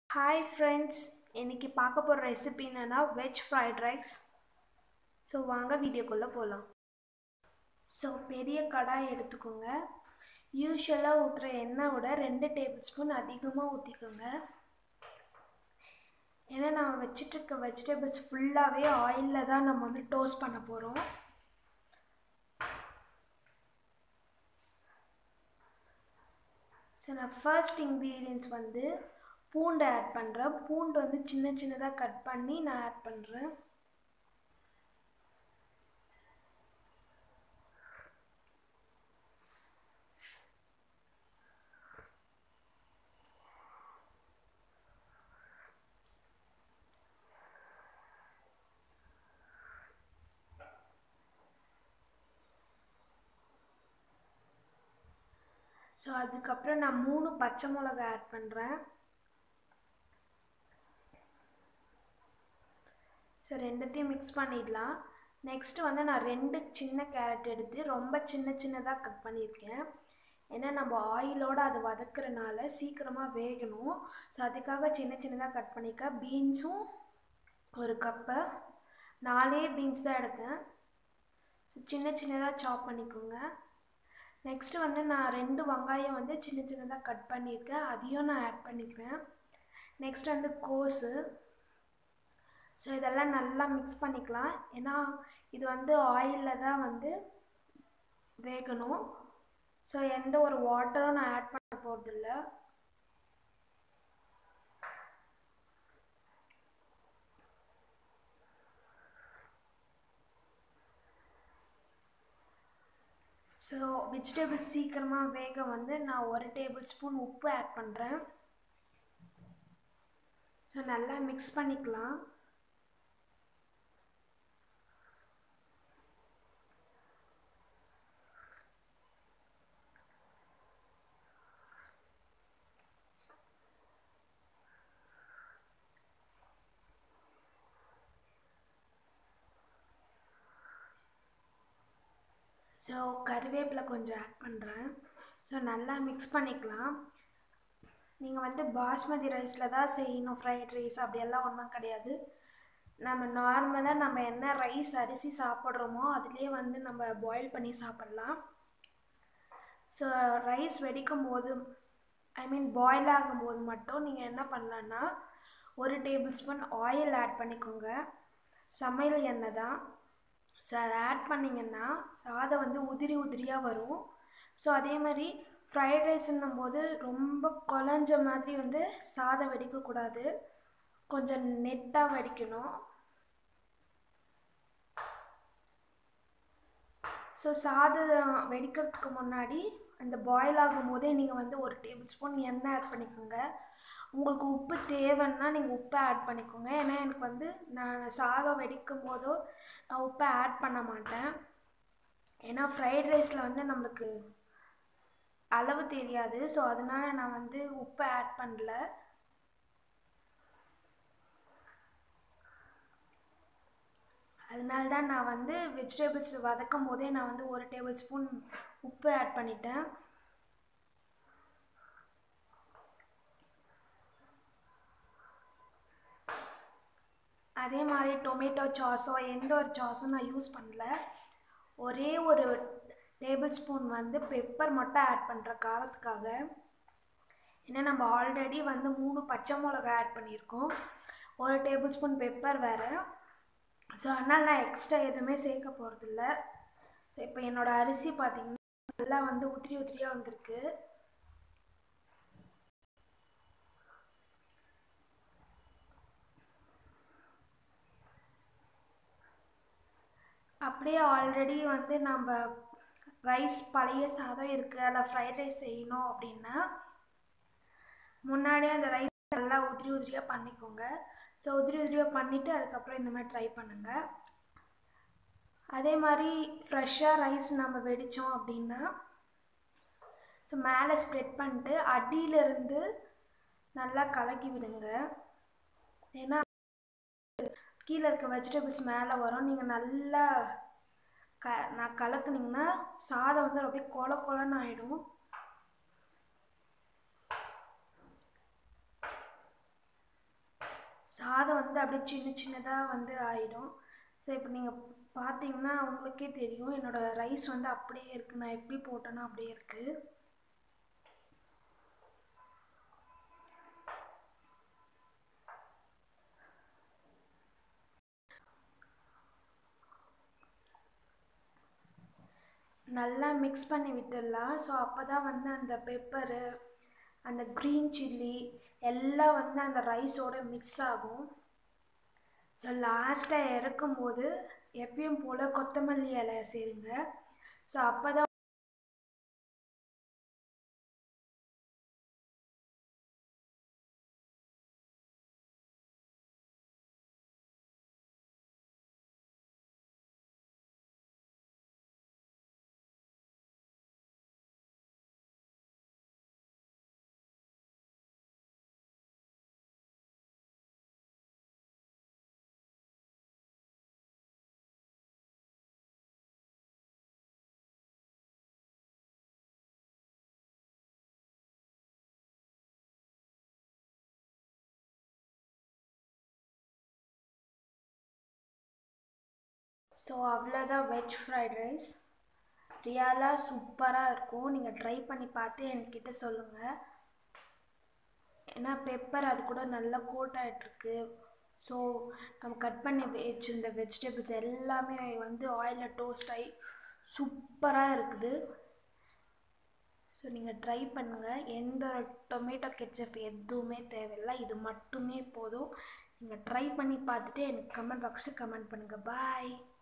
hi friends இன்னைக்கு பார்க்க போகிற ரெசிபி என்னென்னா வெஜ் ஃப்ரைட் ரைஸ் ஸோ வாங்க வீடியோக்குள்ளே போகலாம் ஸோ பெரிய கடாய் எடுத்துக்கோங்க யூஸ்வலாக ஊற்றுற எண்ணெய் விட ரெண்டு டேபிள் ஸ்பூன் அதிகமாக ஊற்றிக்கோங்க ஏன்னா நான் வச்சிட்ருக்க வெஜிடபிள்ஸ் ஃபுல்லாகவே ஆயிலில் தான் நம்ம வந்து டோஸ்ட் பண்ண போகிறோம் ஸோ நான் ஃபர்ஸ்ட் இன்க்ரீடியன்ஸ் வந்து பூண்டு ஆட் பண்ணுறேன் பூண்டு வந்து சின்ன சின்னதாக கட் பண்ணி நான் ஆட் பண்ணுறேன் ஸோ அதுக்கப்புறம் நான் மூணு பச்சை மிளகா ஆட் பண்ணுறேன் ஸோ ரெண்டுத்தையும் மிக்ஸ் பண்ணிடலாம் நெக்ஸ்ட்டு வந்து நான் ரெண்டு சின்ன கேரட் எடுத்து ரொம்ப சின்ன சின்னதாக கட் பண்ணியிருக்கேன் ஏன்னா நம்ம ஆயிலோடு அதை வதக்குறனால சீக்கிரமாக வேகணும் ஸோ அதுக்காக சின்ன சின்னதாக கட் பண்ணிக்க பீன்ஸும் ஒரு கப்பை நாலே பீன்ஸ் தான் எடுத்தேன் ஸோ சின்ன சின்னதாக சாப் பண்ணிக்கோங்க நெக்ஸ்ட்டு வந்து நான் ரெண்டு வெங்காயம் வந்து சின்ன சின்னதாக கட் பண்ணியிருக்கேன் அதையும் நான் ஆட் பண்ணிக்கிறேன் நெக்ஸ்ட் வந்து கோஸு ஸோ இதெல்லாம் நல்லா மிக்ஸ் பண்ணிக்கலாம் ஏன்னா இது வந்து ஆயிலில் தான் வந்து வேகணும் ஸோ எந்த ஒரு வாட்டரும் நான் ஆட் பண்ண போகிறதில்ல ஸோ வெஜிடபிள்ஸ் சீக்கிரமாக வேக வந்து நான் ஒரு டேபிள் ஸ்பூன் உப்பு ஆட் பண்ணுறேன் ஸோ நல்லா மிக்ஸ் பண்ணிக்கலாம் ஸோ கருவேப்பிலை கொஞ்சம் ஆட் பண்ணுறேன் ஸோ நல்லா மிக்ஸ் பண்ணிக்கலாம் நீங்கள் வந்து பாஸ்மதி ரைஸில் தான் செய்யணும் ஃப்ரைட் ரைஸ் அப்படியெல்லாம் ஒன்றும் கிடையாது நம்ம நார்மலாக நம்ம என்ன ரைஸ் அரிசி சாப்பிட்றோமோ அதுலேயே வந்து நம்ம பாயில் பண்ணி சாப்பிட்லாம் ஸோ ரைஸ் வெடிக்கும் போது ஐ மீன் பாயில் ஆகும்போது மட்டும் நீங்கள் என்ன பண்ணலான்னா ஒரு டேபிள் ஸ்பூன் ஆயில் ஆட் பண்ணிக்கோங்க சமையல் எண்ணெய் தான் ஸோ அதை ஆட் பண்ணிங்கன்னா சாதம் வந்து உதிரி உதிரியாக வரும் ஸோ அதே மாதிரி ஃப்ரைட் ரைஸ்ன்னும் போது ரொம்ப குழஞ்ச மாதிரி வந்து சாதம் வெடிக்கக்கூடாது கொஞ்சம் நெட்டாக வெடிக்கணும் ஸோ சாதம் வெடிக்கிறதுக்கு முன்னாடி அந்த பாயில் ஆகும் போதே நீங்கள் வந்து ஒரு டேபிள் ஸ்பூன் எண்ணெய் ஆட் பண்ணிக்கோங்க உங்களுக்கு உப்பு தேவைன்னா நீங்கள் உப்பை ஆட் பண்ணிக்கோங்க ஏன்னா எனக்கு வந்து நான் சாதம் வெடிக்கும் போதோ நான் உப்பை ஆட் பண்ண மாட்டேன் ஏன்னா ஃப்ரைட் ரைஸில் வந்து நம்மளுக்கு அளவு தெரியாது ஸோ அதனால் நான் வந்து உப்பை ஆட் பண்ணல அதனால தான் நான் வந்து வெஜிடபிள்ஸ் வதக்கும் போதே நான் வந்து ஒரு டேபிள் ஸ்பூன் உப்பு ஆட் பண்ணிட்டேன் அதே மாதிரி டொமேட்டோ சாஸோ எந்த ஒரு சாஸும் நான் யூஸ் பண்ணல ஒரே ஒரு டேபிள் ஸ்பூன் வந்து பெப்பர் மட்டும் ஆட் பண்ணுற காரத்துக்காக ஏன்னா நம்ம ஆல்ரெடி வந்து மூணு பச்சை மிளகா ஆட் பண்ணியிருக்கோம் ஒரு டேபிள் ஸ்பூன் பெப்பர் வேறு ஸோ அதனால் நான் எக்ஸ்ட்ரா எதுவுமே சேர்க்க போகிறதில்ல ஸோ இப்போ என்னோடய அரிசி பார்த்திங்கன்னா நல்லா வந்து உதிரி உதிரியாக வந்திருக்கு அப்படியே ஆல்ரெடி வந்து நம்ம ரைஸ் பழைய சாதம் இருக்குது அதில் ஃப்ரைட் ரைஸ் செய்யணும் அப்படின்னா முன்னாடியே அந்த ரைஸ் நல்லா உதிரி உதிரியாக பண்ணிக்கோங்க ஸோ உதிரி உதிரியாக பண்ணிவிட்டு அதுக்கப்புறம் இந்த மாதிரி ட்ரை பண்ணுங்கள் அதே மாதிரி ஃப்ரெஷ்ஷாக ரைஸ் நம்ம வெடித்தோம் அப்படின்னா ஸோ மேலே ஸ்ப்ரெட் பண்ணிட்டு அடியிலிருந்து நல்லா கலக்கி விடுங்க ஏன்னா கீழே இருக்க வெஜிடபிள்ஸ் மேலே வரும் நீங்கள் நல்லா க நான் கலக்குனிங்கன்னா சாதம் வந்து அப்படியே கொல கொலன்னு ஆகிடும் சாதம் வந்து அப்படியே சின்ன சின்னதாக வந்து ஆயிடும் ஸோ இப்போ நீங்கள் பார்த்தீங்கன்னா உங்களுக்கே தெரியும் என்னோடய ரைஸ் வந்து அப்படியே இருக்குது நான் எப்படி போட்டேனோ அப்படியே இருக்குது நல்லா மிக்ஸ் பண்ணி விட்டுடலாம் ஸோ அப்போ தான் வந்து அந்த பெப்பரு அந்த க்ரீன் சில்லி எல்லாம் வந்து அந்த ரைஸோட மிக்ஸ் ஆகும் ஸோ லாஸ்ட்டாக இறக்கும்போது எப்பயும் போல் கொத்தமல்லி இலை சேருங்க ஸோ அப்போ தான் ஸோ அவ்வளோதான் வெஜ் ஃப்ரைட் ரைஸ் ரியலாக சூப்பராக இருக்கும் நீங்கள் ட்ரை பண்ணி பார்த்து என்கிட்ட சொல்லுங்கள் ஏன்னா பெப்பர் அது கூட நல்லா கோட் ஆகிட்ருக்கு ஸோ நம்ம கட் பண்ணி வச்சிருந்த வெஜிடபிள்ஸ் எல்லாமே வந்து ஆயிலில் டோஸ்ட் ஆகி சூப்பராக இருக்குது ஸோ நீங்கள் ட்ரை பண்ணுங்கள் எந்த ஒரு டொமேட்டோ கெச்சப் எதுவுமே தேவையில்லை இது மட்டுமே போதும் நீங்கள் ட்ரை பண்ணி பார்த்துட்டு எனக்கு கமெண்ட் பாக்ஸில் கமெண்ட் பண்ணுங்கள் பாய்